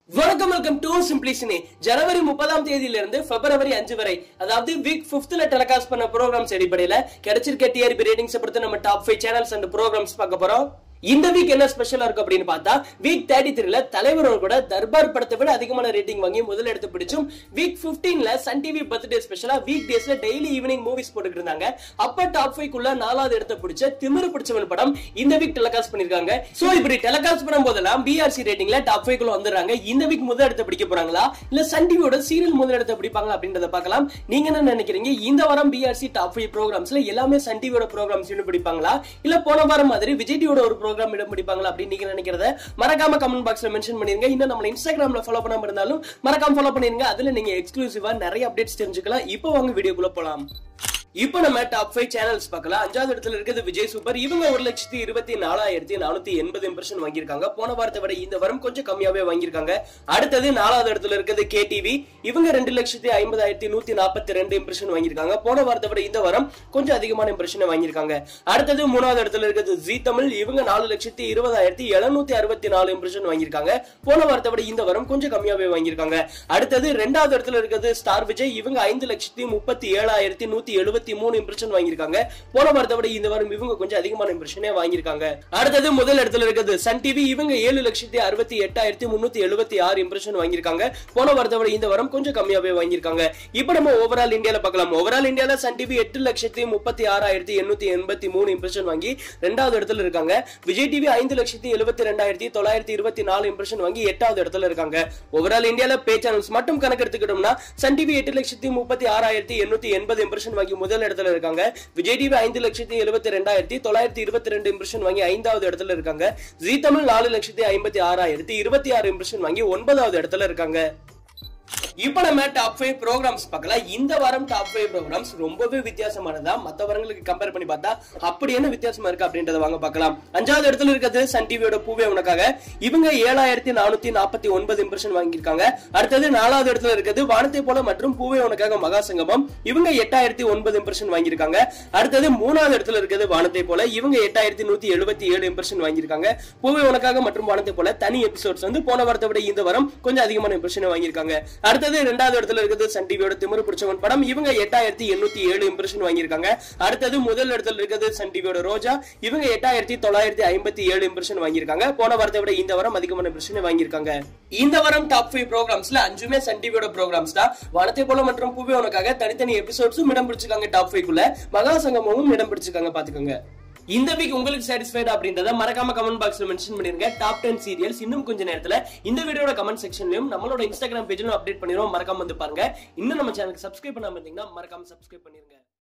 வணக்கம் welcome to சிம்பிளிசினி ஜனவரி முப்பதாம் தேதியிலிருந்து பிப்ரவரி அஞ்சு வரை அதாவது வீக் பிப்த்ல டெலிகாஸ்ட் பண்ண ப்ரோக்ராம்ஸ் அடிப்படையில கிடைச்சிருக்க டிஆர்பி ரேட்டிங்ஸ் பொறுத்து நம்ம top five channels and programs பார்க்க போறோம் இந்த வீக் என்ன ஸ்பெஷலா இருக்கு அப்படின்னு பார்த்தா வீக் தேர்ட்டி த்ரீல தலைவரோட கூட தர்பார் படத்தை விட அதிகமான ரேட்டிங் வாங்கி முதல் இடத்து பிடிச்சும் வீக் பிப்டீன்ல சன் டிவி பர்த்டே ஸ்பெஷலா வீக் டேஸ்ல டெய்லி ஈவினிங் மூவிஸ் போட்டுட்டு இருந்தாங்க அப்ப டாப் ஃபைவ் குள்ள நாலாவது இடத்தை பிடிச்ச திமிரு பிடிச்சவன் படம் இந்த வீக் டெலிகாஸ்ட் பண்ணிருக்காங்க சோ இப்படி டெலிகாஸ்ட் பண்ணும் போதெல்லாம் பிஆர்சி ரேட்டிங்ல டாப் ஃபைவ் குள்ள வந்துடுறாங்க இந்த வீக் முதல் இடத்தை பிடிக்க போறாங்களா இல்ல சன் டிவியோட சீரியல் முதல் இடத்தை பிடிப்பாங்க அப்படின்றத பார்க்கலாம் நீங்க என்ன நினைக்கிறீங்க இந்த வாரம் பிஆர்சி டாப் ஃபைவ் ப்ரோக்ராம்ஸ்ல எல்லாமே சன் டிவியோட ப்ரோக்ராம்ஸ் இடம் பிடிப்பாங்களா இல்ல போன வாரம் மாதிரி விஜய் டிவியோட ஒரு ப்ரோக்ராம் இடம் பிடிப்பாங்களா அப்படின்னு நீங்க நினைக்கிறத மறக்காம கமெண்ட் பாக்ஸ்ல மென்ஷன் பண்ணிருங்க இன்னும் நம்ம இன்ஸ்டாகிராம்ல ஃபாலோ பண்ணாம இருந்தாலும் மறக்காம ஃபாலோ பண்ணிருங்க அதுல நீங்க எக்ஸ்க்ளூசிவா நிறைய அப்டேட்ஸ் தெரிஞ்சுக்கலாம் இப்போ வாங்க வீடியோக்குள்ள போலாம் இப்போ நம்ம டாப் ஃபைவ் சேனல்ஸ் பார்க்கலாம் அஞ்சாவது இடத்துல இருக்கிறது விஜய் சூப்பர் இவங்க ஒரு லட்சத்தி இருபத்தி நாலாயிரத்தி நானூத்தி எண்பது இம்ப்ரெஷன் வாங்கியிருக்காங்க போன வாரத்தை விட இந்த வாரம் கொஞ்சம் கம்மியாவே வாங்கியிருக்காங்க அடுத்தது நாலாவது இடத்துல இருக்கிறது கே டிவி இவங்க ரெண்டு லட்சத்தி ஐம்பதாயிரத்தி நூத்தி நாற்பத்தி ரெண்டு இம்ப்ரெஷன் வாங்கியிருக்காங்க போன வாரத்தை விட இந்த வாரம் கொஞ்சம் அதிகமான இம்ப்ரெஷனை வாங்கியிருக்காங்க அடுத்தது மூணாவது இடத்துல இருக்கிறது ஜி தமிழ் இவங்க நாலு லட்சத்தி இருபதாயிரத்தி எழுநூத்தி அறுபத்தி நாலு இம்ப்ரெஷன் வாங்கியிருக்காங்க போன வாரத்தை விட இந்த வாரம் கொஞ்சம் கம்மியாவே வாங்கியிருக்காங்க அடுத்தது ரெண்டாவது இடத்துல இருக்கிறது ஸ்டார் விஜய் இவங்க ஐந்து லட்சத்தி முப்பத்தி ஏழாயிரத்தி நூத்தி எழுபத்தி மூணு இம்ப்ரெஷன் வாங்கியிருக்காங்க போன வாரத்தை விட இந்த வாரம் இவங்க கொஞ்சம் அதிகமான இம்ப்ரெஷனே வாங்கியிருக்காங்க அடுத்தது முதல் இடத்துல இருக்கிறது சன் டிவி இவங்க ஏழு லட்சத்தி அறுபத்தி எட்டாயிரத்தி முன்னூத்தி எழுபத்தி ஆறு இம்ப்ரெஷன் வாங்கியிருக்காங்க போன வாரத்தை விட இந்த வாரம் கொஞ்சம் கம்மியாவே வாங்கியிருக்காங்க இப்போ நம்ம ஓவரால் இந்தியால பார்க்கலாம் ஓவரால் இந்தியால சன் டிவி எட்டு லட்சத்தி முப்பத்தி ஆறாயிரத்தி எண்ணூத்தி எண்பத்தி மூணு இம்ப்ரெஷன் வாங்கி ரெண்டாவது இடத்துல இருக்காங்க விஜய் டிவி ஐந்து லட்சத்தி எழுபத்தி ரெண்டாயிரத்தி தொள்ளாயிரத்தி இருபத்தி நாலு இம்ப்ரெஷன் வாங்கி எட்டாவது இடத்துல இருக்காங்க ஓவரால் இந்தியால பே சேனல்ஸ் மட்டும் கணக்கு எடுத்துக்கிட்டோம்னா சன் டிவி எட்டு லட்சத்தி முப்பத்தி ஆறாயிரத்தி எண்ணூத்தி எண்பது இம்ப்ரெஷன் வாங்கி முதல் இடத்துல இருக்காங்க விஜய் டிவி ஐந்து லட்சத்தி எழுபத்தி ரெண்டாயிரத்தி தொள்ளாயிரத்தி இருபத்தி ரெண்டு இம்ப்ரெஷன் வாங்கி ஐந்தாவது இடத்துல இருக்காங்க ஜி தமிழ் நாலு லட்சத்தி ஐம்பத்தி ஆறாயிரத்தி இருபத்தி ஆறு இம்ப்ரெஷன் வாங்கி ஒன்பதாவது இடத்துல இருக்காங்க இப்போ நம்ம டாப் ஃபைவ் ப்ரோக்ராம்ஸ் பார்க்கலாம் இந்த வாரம் டாப் ஃபைவ் ப்ரோக்ராம்ஸ் ரொம்பவே வித்தியாசமானதா மத்த வாரங்களுக்கு கம்பேர் பண்ணி பார்த்தா அப்படி என்ன வித்தியாசமா இருக்கு அப்படின்றத வாங்க பார்க்கலாம் அஞ்சாவது இடத்துல இருக்கிறது சன் டிவியோட பூவே உனக்காக இவங்க ஏழாயிரத்தி நானூத்தி நாற்பத்தி ஒன்பது இம்ப்ரெஷன் வாங்கியிருக்காங்க அடுத்தது நாலாவது இடத்துல இருக்கிறது வானத்தை போல மற்றும் பூவே உனக்காக மகா சங்கமம் இவங்க எட்டாயிரத்தி ஒன்பது இம்ப்ரெஷன் வாங்கியிருக்காங்க அடுத்தது மூணாவது இடத்துல இருக்கிறது வானத்தை போல இவங்க எட்டாயிரத்தி நூத்தி எழுபத்தி ஏழு இம்ப்ரெஷன் வாங்கியிருக்காங்க பூவே உனக்காக மற்றும் வானத்தை போல தனி எபிசோட்ஸ் வந்து போன வாரத்தை விட இந்த வாரம் கொஞ்சம் அதிகமான இம்ப்ரெஷன் வாங்கியிருக்காங்க அடுத்தது ரெண்டாவது இடத்துல இருக்கிறது சன் டிவியோட திமிரு பிடிச்சவன் படம் இவங்க எட்டாயிரத்தி எண்ணூத்தி ஏழு இம்ப்ரெஷன் வாங்கியிருக்காங்க அடுத்தது முதல் இடத்துல இருக்கிறது சன் டிவியோட ரோஜா இவங்க எட்டாயிரத்தி தொள்ளாயிரத்தி ஐம்பத்தி ஏழு இம்ப்ரெஷன் வாங்கியிருக்காங்க போன வாரத்தை விட இந்த வாரம் அதிகமான இம்ப்ரெஷன் வாங்கியிருக்காங்க இந்த வாரம் டாப் ஃபைவ் ப்ரோக்ராம்ஸ்ல அஞ்சுமே சன் டிவியோட ப்ரோக்ராம்ஸ் தான் வானத்தை போல மற்றும் பூவே உனக்காக தனித்தனி எபிசோட்ஸும் இடம் பிடிச்சிருக்காங்க டாப் ஃபைவ் குள்ள மகா சங்கமும் இடம் பிடிச்சிருக்காங்க பாத்துக்கோங்க இந்த வீக் உங்களுக்கு சாட்டிஸ்ஃபைட் அப்படின்றத மறக்காம கமெண்ட் பாக்ஸ்ல மென்ஷன் பண்ணிருங்க டாப் டென் சீரியல்ஸ் இன்னும் கொஞ்ச நேரத்துல இந்த வீடியோட கமெண்ட் செக்ஷன்லயும் நம்மளோட இன்ஸ்டாகிராம் பேஜ்லயும் அப்டேட் பண்ணிடுவோம் மறக்காம வந்து பாருங்க இன்னும் நம்ம சேனலுக்கு சப்ஸ்கிரைப் பண்ணாம இருந்தீங்கன்னா மறக்காம சப்ஸ்கிரைப் பண்ணிருங்க